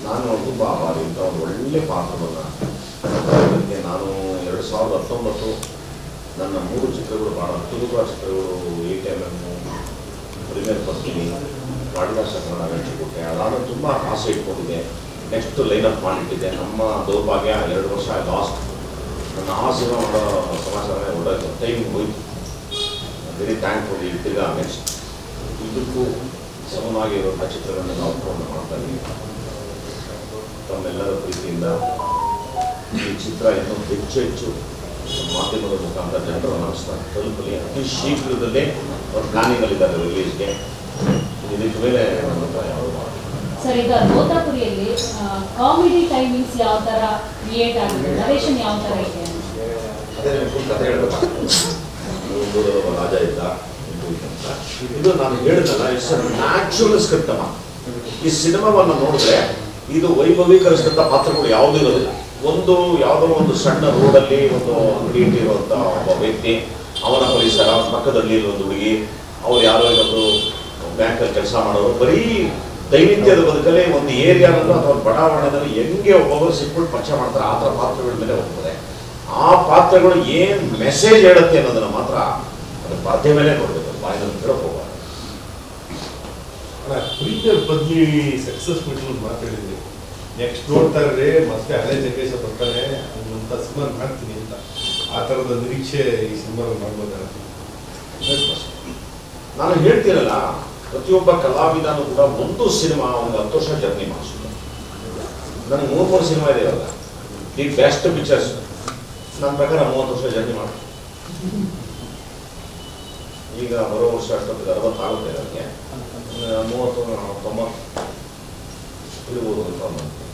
ನಾನು ತುಂಬ ಆಭಾರಿ ಇಂಥ ಒಂದು ಒಳ್ಳೆ ಪಾತ್ರವನ್ನು ಅದಕ್ಕೆ ನಾನು ಎರಡು ಸಾವಿರದ ಹತ್ತೊಂಬತ್ತು ನನ್ನ ಮೂರು ಚಿತ್ರಗಳು ಭಾಳ ಅತ್ಯದ್ಭುತ ಚಿತ್ರಗಳು A T M M premier ಪತ್ನಿ ವಾಡಿದಾಸ ಕನ್ನಡ ವೆಂಚುಕೊಟ್ಟೆ ಅದಾದ ತುಂಬ ಆಸೆ ಇಟ್ಕೊಂಡಿದ್ದೆ ನೆಕ್ಸ್ಟ್ ಲೈನ್ ಅಪ್ ಮಾಡಿಟ್ಟಿದ್ದೆ ನಮ್ಮ ದೌರ್ಭಾಗ್ಯ ಎರಡು ವರ್ಷ ಲಾಸ್ಟ್ ನನ್ನ ಆ ಸಿನಿಮಾ ಮಾಡೋ ಸಮಾಚಾರನೇ ಒಳ್ಳೆಯದು ಟೈಮ್ ಹೋಯ್ತು ವೆರಿ ಥ್ಯಾಂಕ್ಫುಲ್ ಈಗ ನೆಕ್ಸ್ಟ್ ಇದಕ್ಕೂ ಸಮನಾಗಿರುವಂಥ ಚಿತ್ರಗಳನ್ನು ನಾವು ಒಪ್ಕೊಂಡು ಮಾಡ್ತಾ ಇದ್ದೀವಿ ತಮ್ಮೆಲ್ಲರ ಪ್ರೀತಿಯಿಂದ ಈ ಚಿತ್ರ ಇನ್ನೂ ಹೆಚ್ಚು ಹೆಚ್ಚು ಮಾಧ್ಯಮದ ಮುಖಾಂತರ ಜನರ ಮನಸ್ಸನ್ನ ತಲುಪಲಿ ಅತಿ ಶೀಘ್ರದಲ್ಲೇ ಅವ್ರು ಪ್ಲಾನಿಂಗಲ್ಲಿದ್ದಾರೆ ರಿಲೀಸ್ಗೆ ಇದಕ್ಕೆ ಮೇಲೆ ನನ್ನ ಹತ್ರ ಯಾವುದು ಮಾತು ಸರ್ ಈಗ ಲೋತಾಪುರಿಯಲ್ಲಿ ಕಾಮಿಡಿ ಟೈಮಿಂಗ್ಸ್ ಯಾವ ತರ ಕ್ರಿಯೇಟ್ ಆಗಿದೆ ನರೇಶನ್ ಯಾವ ತರ ಇದೆ ಅಂತ ಅದೇ ನಿಮ್ಗೆ ಫುಲ್ ಕಥೆ ಹೇಳ್ಬೇಕು ಒಂದು ರಾಜ ಇದ್ದ ಇದು ಇದು ಅಂತ. ಇದು ನಾನು ಹೇಳಿದಲ್ಲ ಇಟ್ಸ್ ನ್ಯಾಚುರಲ್ ಸ್ಕ್ರಿಪ್ಟ್ ಅಮ್ಮ ಈ ಸಿನಿಮಾವನ್ನು ನೋಡಿದ್ರೆ ಇದು ವೈಭವೀಕರಿಸಿದಂಥ ಪಾತ್ರಗಳು ಯಾವುದೂ ಇರೋದಿಲ್ಲ ಒಂದು ಯಾವುದೋ ಒಂದು ಸಣ್ಣ ರೋಡಲ್ಲಿ ಒಂದು ಅಂಗಡಿ ಇಟ್ಟಿರುವಂಥ ಒಬ್ಬ ವ್ಯಕ್ತಿ ಅವನ ಪರಿಸರ ಪಕ್ಕದಲ್ಲಿ ಒಂದು ಹುಡುಗಿ ಅವ್ರು ಯಾರೋ ಇನ್ನೊಂದು ಬ್ಯಾಂಕಲ್ಲಿ ಕೆಲಸ ಮಾಡೋರು ಬರೀ ದೈನಿತ್ಯದ ಬದುಕಲ್ಲಿ ಒಂದು ಏರಿಯಾದಲ್ಲೂ ಅಥವಾ ಒಂದು ಬಡಾವಣೆದಲ್ಲಿ ಹೆಂಗೆ ಒಬ್ಬೊಬ್ಬರು ಸಿಕ್ಬಿಟ್ಟು ಪರಿಚಯ ಮಾಡ್ತಾರೆ ಆ ಥರ ಪಾತ್ರಗಳ ಮೇಲೆ ಹೋಗ್ತದೆ ಆ ಪಾತ್ರಗಳು ಏನು ಮೆಸೇಜ್ ಹೇಳುತ್ತೆ ಅನ್ನೋದನ್ನ ಮಾತ್ರ ಅದು ಪಾತ್ರ ಮೇಲೆ ನೋಡಬೇಕು ಬಾಯಿನಲ್ಲಿ ಕೇಳಕ್ ಹೋಗಬಾರ್ದು ಅಲ್ಲ ಪ್ರೀತಿಯರ್ ಪದ್ಮಿ ಸಕ್ಸಸ್ಫುಲ್ ಮಾತಾಡಿದ್ರಿ ನೆಕ್ಸ್ಟ್ ನೋಡ್ತಾ ಇರ್ರಿ ಮತ್ತೆ ಹಳೆ ಜಗ್ಗೇಶ ಬರ್ತಾನೆ ಅಂತ ಸಿನಿಮಾ ಮಾಡ್ತೀನಿ ಅಂತ ಆ ಥರದ ನಿರೀಕ್ಷೆ ಈ ಸಿನಿಮಾ ಮಾಡ್ಬೋದಲ್ಲ ನಾನು ಹೇಳ್ತೀನಲ್ಲ ಪ್ರತಿಯೊಬ್ಬ ಕಲಾವಿದನು ಕೂಡ ಒಂದು ಸಿನಿಮಾ ಒಂದು ಹತ್ತು ವರ್ಷ ಜರ್ನಿ ಮಾಡಿಸಿದ್ರು ನನಗೆ ಮೂರು ಮೂರು ಸಿನಿಮಾ ಇದೆ ಇವಾಗ ದಿ ಬೆಸ್ಟ್ ಪಿಕ್ಚರ್ಸ್ ನನ್ನ ಪ್ರಕಾರ ಮೂವತ್ತು ವರ್ಷ ಜರ್ನಿ ಮಾಡಿ ಈಗ ಬರೋ ವರ್ಷ ಅಷ್ಟೊತ್ತಿಗೆ ಅರವತ್ತಾಗುತ್ತೆ ನನಗೆ ಆ, ಮೂವತ್ತು ತೊಂಬತ್ತು ಇರ್ಬೋದು ಅಂತ ಅಂದ್ಕೊಂತೀನಿ.